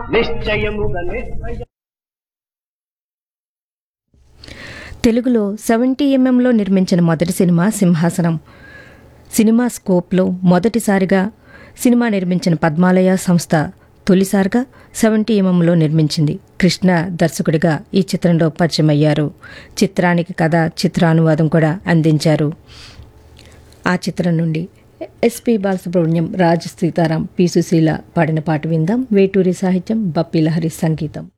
నిశ్చయముగా నిశ్చయ తెలుగులో సెవెంటీ ఎంఎంలో నిర్మించిన మొదటి సినిమా సింహాసనం సినిమా స్కోప్లో మొదటిసారిగా సినిమా నిర్మించిన పద్మాలయ సంస్థ తొలిసారిగా సెవెంటీ ఎంఎంలో నిర్మించింది కృష్ణ దర్శకుడిగా ఈ చిత్రంలో పరిచయం అయ్యారు చిత్రానికి కథ చిత్రానువాదం కూడా అందించారు ఆ చిత్రం నుండి ఎస్పి బాలసుబ్రహ్మణ్యం రాజ్ సీతారాం పి సుశీల పాడిన పాట విందాం వేటూరి సాహిత్యం బప్పి లహరి సంగీతం